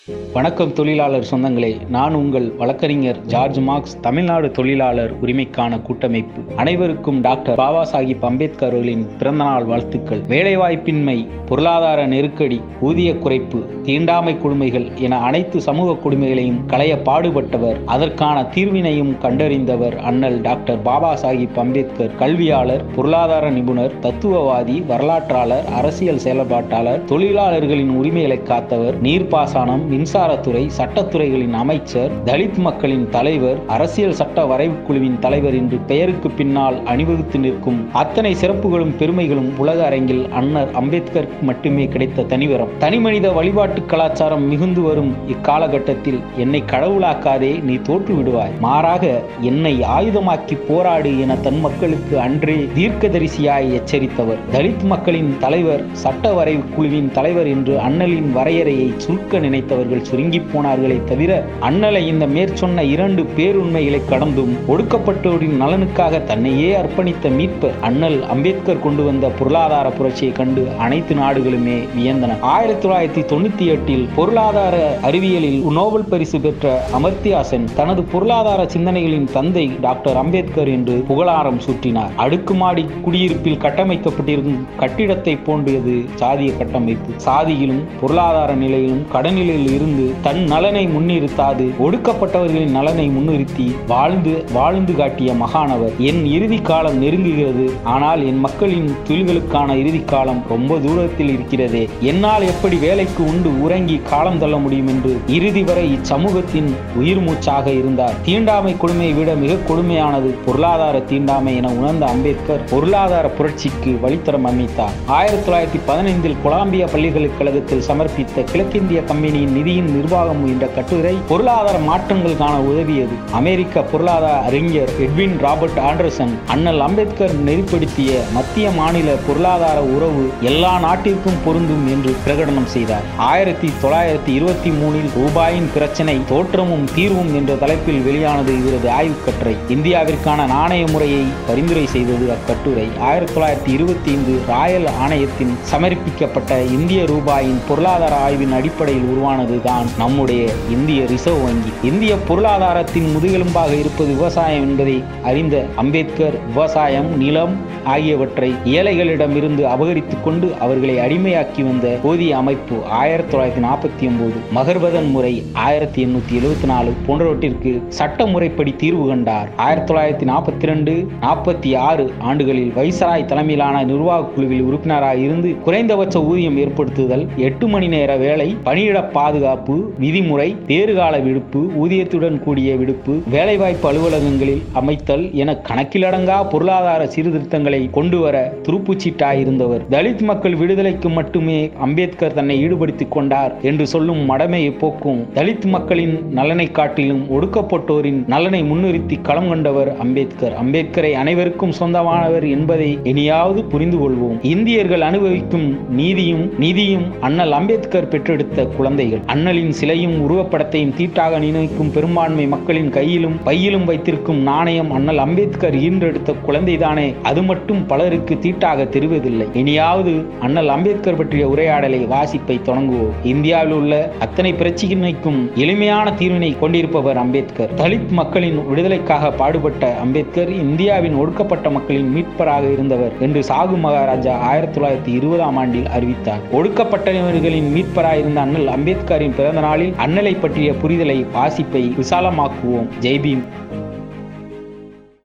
வணக்கம் தொழிலாளர் சொந்தங்களே நான் உங்கள் வழக்கறிஞர் ஜார்ஜ் மார்க்ஸ் தமிழ்நாடு தொழிலாளர் உரிமைக்கான கூட்டமைப்பு அனைவருக்கும் டாக்டர் பாபா சாஹிப் அம்பேத்கர் அவர்களின் பிறந்தநாள் வாழ்த்துக்கள் வேலைவாய்ப்பின்மை பொருளாதார நெருக்கடி ஊதிய குறைப்பு தீண்டாமை கொடுமைகள் என அனைத்து சமூக கொடுமைகளையும் களைய பாடுபட்டவர் அதற்கான தீர்வினையும் கண்டறிந்தவர் அண்ணல் டாக்டர் பாபா சாஹிப் அம்பேத்கர் கல்வியாளர் பொருளாதார நிபுணர் தத்துவவாதி வரலாற்றாளர் அரசியல் செயல்பாட்டாளர் தொழிலாளர்களின் உரிமைகளை காத்தவர் நீர்ப்பாசனம் மின்சாரத்துறை சட்டத்துறைகளின் அமைச்சர் தலித் மக்களின் தலைவர் அரசியல் சட்ட வரைவு குழுவின் தலைவர் என்று பெயருக்கு பின்னால் அணிவகுத்து நிற்கும் அத்தனை சிறப்புகளும் பெருமைகளும் உலக அரங்கில் அண்ணர் அம்பேத்கர் மட்டுமே கிடைத்த தனிவரம் தனிமனித வழிபாட்டு கலாச்சாரம் மிகுந்து வரும் இக்காலகட்டத்தில் என்னை கடவுளாக்காதே நீ தோற்று விடுவாய் மாறாக என்னை ஆயுதமாக்கி போராடு என தன் மக்களுக்கு அன்றே தீர்க்கதரிசியாய் எச்சரித்தவர் தலித் மக்களின் தலைவர் சட்ட வரைவு குழுவின் தலைவர் என்று அண்ணலின் வரையறையை சுருக்க நினைத்தவர்கள் சுருங்கி போனார்களே தவிர அண்ணலை இந்த மேற்சொன்ன இரண்டு பேருண்மைகளை கடந்தும் ஒடுக்கப்பட்டோரின் நலனுக்காக தன்னையே அர்ப்பணித்த மீட்பர் அண்ணல் அம்பேத்கர் கொண்டு வந்த பொருளாதார புரட்சியை கண்டு அனைத்து நாடுகளுமே வியந்தன ஆயிரத்தி தொள்ளாயிரத்தி தொண்ணூத்தி எட்டில் பொருளாதார அறிவியலில் நோபல் பரிசு பெற்ற அமர்த்தியாசன் தனது பொருளாதார சிந்தனைகளின் தந்தை டாக்டர் அம்பேத்கர் என்று புகழாரம் சூட்டினார் அடுக்குமாடி குடியிருப்பில் கட்டமைக்கப்பட்டிருக்கும் கட்டிடத்தை போன்றது சாதிய கட்டமைப்பு சாதியிலும் பொருளாதார நிலையிலும் கடனிலையில் இருந்து தன் நலனை முன்னிறுத்தாது ஒடுக்கப்பட்டவர்களின் நலனை முன்னிறுத்தி வாழ்ந்து வாழ்ந்து காட்டிய மகானவர் என் இறுதி காலம் நெருங்குகிறது ஆனால் என் மக்களின் துளிகளுக்கான இறுதி காலம் ரொம்ப தூரத்தில் இருக்கிறதே என்னால் எப்படி வேலைக்கு உண்டு உறங்கி காலம் தள்ள முடியும் என்று இறுதி வரை இச்சமூகத்தின் உயிர் மூச்சாக இருந்தார் தீண்டாமை கொடுமையை விட மிக கொடுமையானது பொருளாதார தீண்டாமை என உணர்ந்த அம்பேத்கர் பொருளாதார புரட்சிக்கு வழித்தடம் அமைத்தார் ஆயிரத்தி தொள்ளாயிரத்தி பதினைந்தில் கொலம்பியா பல்கலைக்கழகத்தில் சமர்ப்பித்த கிழக்கிந்திய கம்பெனியின் நிதியின் நிர்வாகம் என்ற கட்டுரை பொருளாதார மாற்றங்கள் காண உதவியது அமெரிக்க பொருளாதார அறிஞர் எட்வின் ராபர்ட் ஆண்டர்சன் அண்ணல் அம்பேத்கர் நெறிப்படுத்திய மத்திய மாநில பொருளாதார உறவு எல்லா நாட்டிற்கும் பொருந்தும் என்று பிரகடனம் செய்தார் ஆயிரத்தி தொள்ளாயிரத்தி இருபத்தி மூணில் ரூபாயின் பிரச்சனை தோற்றமும் தீர்வும் என்ற தலைப்பில் வெளியானது இவரது ஆய்வுக் கட்டுரை இந்தியாவிற்கான நாணய முறையை பரிந்துரை செய்தது அக்கட்டுரை ஆயிரத்தி தொள்ளாயிரத்தி இருபத்தி ஐந்து ராயல் ஆணையத்தின் சமர்ப்பிக்கப்பட்ட இந்திய ரூபாயின் பொருளாதார ஆய்வின் அடிப்படையில் உருவானது தான் நம்முடைய இந்திய ரிசர்வ் வங்கி இந்திய பொருளாதாரத்தின் முதுகெலும்பாக இருப்பது விவசாயம் என்பதை அறிந்த அம்பேத்கர் விவசாயம் நிலம் ஆகியவற்றை ஏழைகளிடமிருந்து அபகரித்துக் கொண்டு அவர்களை அடிமையாக்கி வந்த போதிய அமைப்பு ஆயிரத்தி தொள்ளாயிரத்தி நாற்பத்தி ஒன்பது மகர்வதன் முறை ஆயிரத்தி எண்ணூத்தி எழுபத்தி நாலு போன்றவற்றிற்கு சட்ட முறைப்படி தீர்வு கண்டார் ஆயிரத்தி தொள்ளாயிரத்தி நாற்பத்தி ரெண்டு நாற்பத்தி ஆறு ஆண்டுகளில் வைசராய் தலைமையிலான நிர்வாக குழுவில் உறுப்பினராக இருந்து குறைந்தபட்ச ஊதியம் ஏற்படுத்துதல் எட்டு மணி நேர வேலை பணியிட பாதுகாப்பு விதிமுறை தேர்கால விடுப்பு ஊதியத்துடன் கூடிய விடுப்பு வேலைவாய்ப்பு அலுவலகங்களில் அமைத்தல் என கணக்கிலடங்கா பொருளாதார சீர்திருத்தங்களை கொண்டு வர துருப்புச்சீட்டாயிருந்தவர் தலித் மக்கள் விடுதலைக்கு மட்டுமே அம்பேத்கர் தன்னை ஈடுபடுத்திக் கொண்டார் என்று சொல்லும் மடமையை போக்கும் தலித் மக்களின் நலனை காட்டிலும் ஒடுக்கப்பட்டோரின் நலனை முன்னிறுத்தி களம் கண்டவர் அம்பேத்கர் அம்பேத்கரை அனைவருக்கும் சொந்தமானவர் என்பதை இனியாவது புரிந்து கொள்வோம் இந்தியர்கள் அனுபவிக்கும் நீதியும் நீதியும் அண்ணல் அம்பேத்கர் பெற்றெடுத்த குழந்தைகள் அண்ணலின் சிலையும் உருவப்படத்தையும் தீட்டாக நினைக்கும் பெரும்பான்மை மக்களின் கையிலும் பையிலும் வைத்திருக்கும் நாணயம் அண்ணல் அம்பேத்கர் ஈன்றெடுத்த குழந்தைதானே அது மட்டும் பலருக்கு தீட்டாக தெரிவதில்லை இனியாவது அண்ணல் அம்பேத்கர் பற்றிய உரையாடலை வாசிப்பை தொடங்குவோம் இந்தியாவில் உள்ள அத்தனை பிரச்சனைக்கும் எளிமையான தீர்வினை கொண்டிருப்பவர் அம்பேத்கர் தலித் மக்களின் விடுதலைக்காக பாடுபட்ட அம்பேத்கர் இந்தியாவின் ஒடுக்கப்பட்ட மக்களின் மீட்பராக இருந்தவர் என்று சாகு மகாராஜா ஆயிரத்தி தொள்ளாயிரத்தி இருபதாம் ஆண்டில் அறிவித்தார் ஒடுக்கப்பட்டவர்களின் மீட்பராக இருந்த அண்ணல் அம்பேத்கரின் பிறந்த நாளில் அண்ணலை பற்றிய புரிதலை வாசிப்பை விசாலமாக்குவோம் ஜெய்பீம்